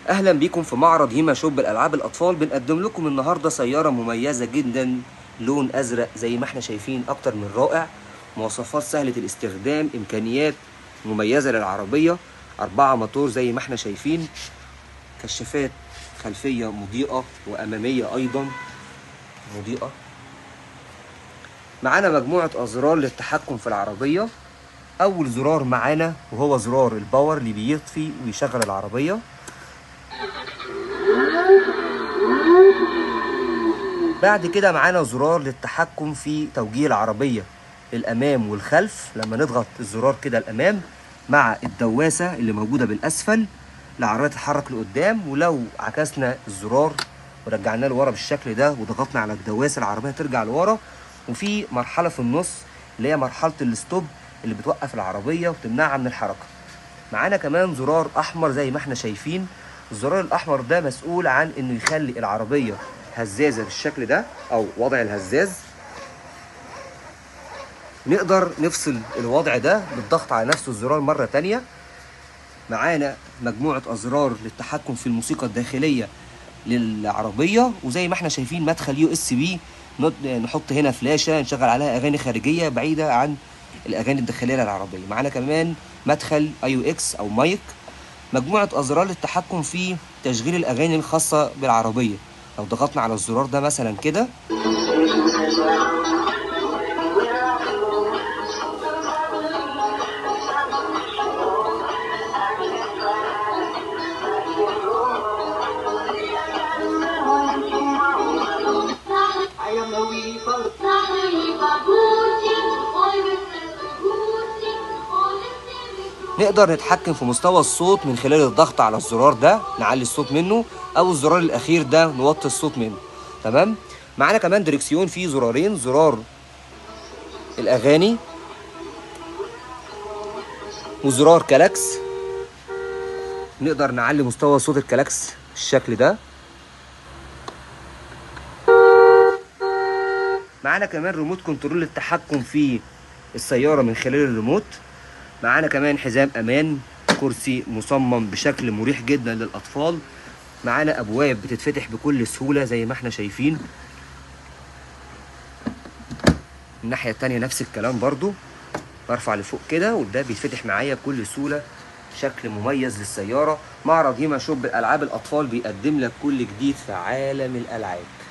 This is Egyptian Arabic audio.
اهلا بيكم في معرض هيما شوب الالعاب الاطفال بنقدم لكم النهارده سياره مميزه جدا لون ازرق زي ما احنا شايفين اكتر من رائع مواصفات سهله الاستخدام امكانيات مميزه للعربيه أربعة موتور زي ما احنا شايفين كشافات خلفيه مضيئه واماميه ايضا مضيئه معانا مجموعه ازرار للتحكم في العربيه اول زرار معانا وهو زرار الباور اللي بيطفي ويشغل العربيه بعد كده معانا زرار للتحكم في توجيه العربية الأمام والخلف لما نضغط الزرار كده الأمام مع الدواسة اللي موجودة بالأسفل العربية تتحرك لقدام ولو عكسنا الزرار ورجعناه لورا بالشكل ده وضغطنا على الدواسة العربية ترجع لورا وفي مرحلة في النص اللي هي مرحلة الستوب اللي بتوقف العربية وتمنعها من الحركة معانا كمان زرار أحمر زي ما احنا شايفين الزرار الأحمر ده مسؤول عن إنه يخلي العربية هزازة بالشكل ده أو وضع الهزاز نقدر نفصل الوضع ده بالضغط على نفس الزرار مرة تانية معانا مجموعة أزرار للتحكم في الموسيقى الداخلية للعربية وزي ما احنا شايفين مدخل يو اس بي نحط هنا فلاشة نشغل عليها أغاني خارجية بعيدة عن الأغاني الداخلية للعربية معانا كمان مدخل اي يو اكس أو مايك مجموعة أزرار للتحكم في تشغيل الأغاني الخاصة بالعربية لو ضغطنا على الزرار ده مثلا كده I am a weaver. نقدر نتحكم في مستوى الصوت من خلال الضغط على الزرار ده نعلي الصوت منه او الزرار الاخير ده نوطي الصوت منه تمام معانا كمان دريكسيون فيه زرارين زرار الاغاني وزرار كلاكس نقدر نعلي مستوى صوت الكلاكس بالشكل ده معانا كمان ريموت كنترول للتحكم في السيارة من خلال الريموت معانا كمان حزام امان كرسي مصمم بشكل مريح جدا للاطفال معانا ابواب بتتفتح بكل سهوله زي ما احنا شايفين الناحيه التانية نفس الكلام برضو برفع لفوق كده وده بيتفتح معايا بكل سهوله شكل مميز للسياره معرض هيما شوب الالعاب الاطفال بيقدم لك كل جديد في عالم الالعاب